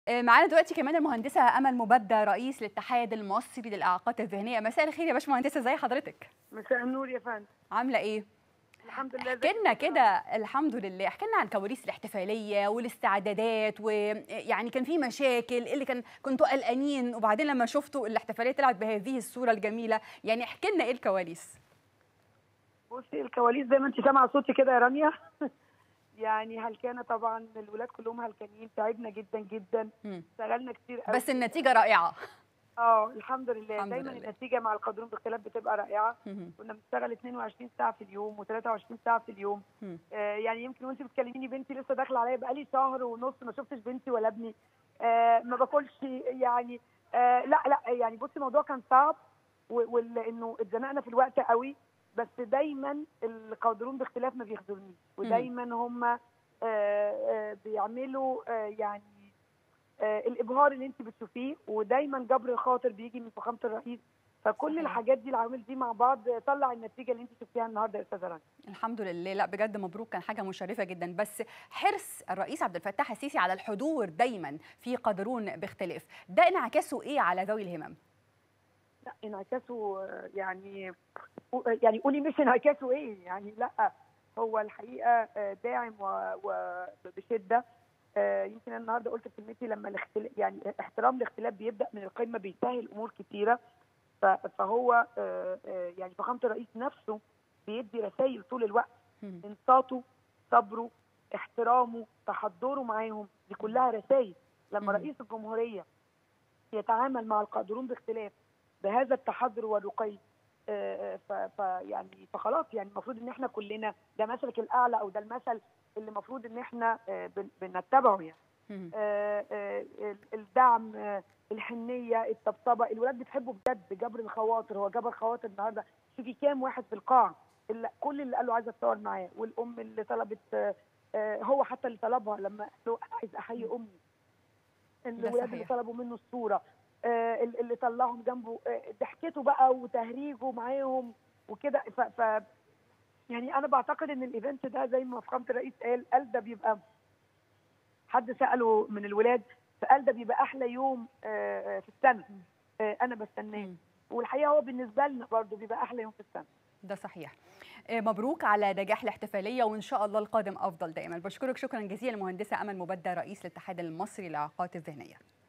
معانا دلوقتي كمان المهندسه امل مبدع رئيس الاتحاد المصري للاعاقات الذهنيه مساء الخير يا باشمهندسه ازي حضرتك مساء النور يا فندم عامله ايه الحمد لله احكي لنا كده الحمد لله احكي لنا عن كواليس الاحتفاليه والاستعدادات ويعني كان في مشاكل إيه اللي كان كنتوا قلقانين وبعدين لما شفتوا الاحتفاليه طلعت بهذه الصوره الجميله يعني احكي لنا ايه الكواليس بصي الكواليس زي ما انت سامعه صوتي كده يا رانيا يعني هلكانه طبعا الولاد كلهم هلكانين تعبنا جدا جدا اشتغلنا كتير قوي بس النتيجه رائعه اه الحمد لله الحمد دايما لله. النتيجه مع القادرون باختلاف بتبقى رائعه مم. كنا بنشتغل 22 ساعه في اليوم و23 ساعه في اليوم مم. آه يعني يمكن وانت بتكلميني بنتي لسه داخله عليا بقالي شهر ونص ما شفتش بنتي ولا ابني آه ما باكلش يعني آه لا لا يعني بصي الموضوع كان صعب وانه اتزنقنا في الوقت قوي بس دايما القادرون باختلاف ما بيخذلونيش ودايما هم آه آه بيعملوا آه يعني آه الابهار اللي انت بتشوفيه ودايما جبر الخاطر بيجي من فخامه الرئيس فكل صحيح. الحاجات دي العوامل دي مع بعض طلع النتيجه اللي انت شفتيها النهارده يا استاذه رانيا الحمد لله لا بجد مبروك كان حاجه مشرفه جدا بس حرص الرئيس عبد الفتاح السيسي على الحضور دايما في قادرون باختلاف ده انعكاسه ايه على ذوي الهمم لا انعكاسه يعني يعني قولي مش انعكاسه ايه يعني لا هو الحقيقه داعم وبشده يمكن النهارده قلت في كلمتي لما الاختلاف يعني احترام الاختلاف بيبدا من القمه بيسهل امور كتيره فهو يعني فخامه الرئيس نفسه بيدي رسائل طول الوقت انصاته صبره احترامه تحضره معاهم دي كلها رسائل لما رئيس الجمهوريه يتعامل مع القادرون باختلاف بهذا التحضر والرقي فيعني فخلاص يعني المفروض ان احنا كلنا ده مثلك الاعلى او ده المثل اللي المفروض ان احنا بنتبعه يعني الدعم الحنيه الطبطبه الولاد بتحبه بجد جبر الخواطر هو جبر خواطر النهارده شوفي كام واحد في القاعه اللي كل اللي قال له عايزه اتصور معاه والام اللي طلبت هو حتى اللي طلبها لما قال له عايز احيي امي الولاد اللي طلبوا منه الصوره اللي طلعهم جنبه ضحكته بقى وتهريجه معاهم وكده ف, ف يعني انا بعتقد ان الايفنت ده زي ما فخامه الرئيس قال قال ده بيبقى حد ساله من الولاد فقال ده بيبقى احلى يوم في السنه انا بستناه والحقيقه هو بالنسبه لنا برضه بيبقى احلى يوم في السنه ده صحيح مبروك على نجاح الاحتفاليه وان شاء الله القادم افضل دائما بشكرك شكرا جزيلا المهندسه امل مبدع رئيس الاتحاد المصري للاعاقات الذهنيه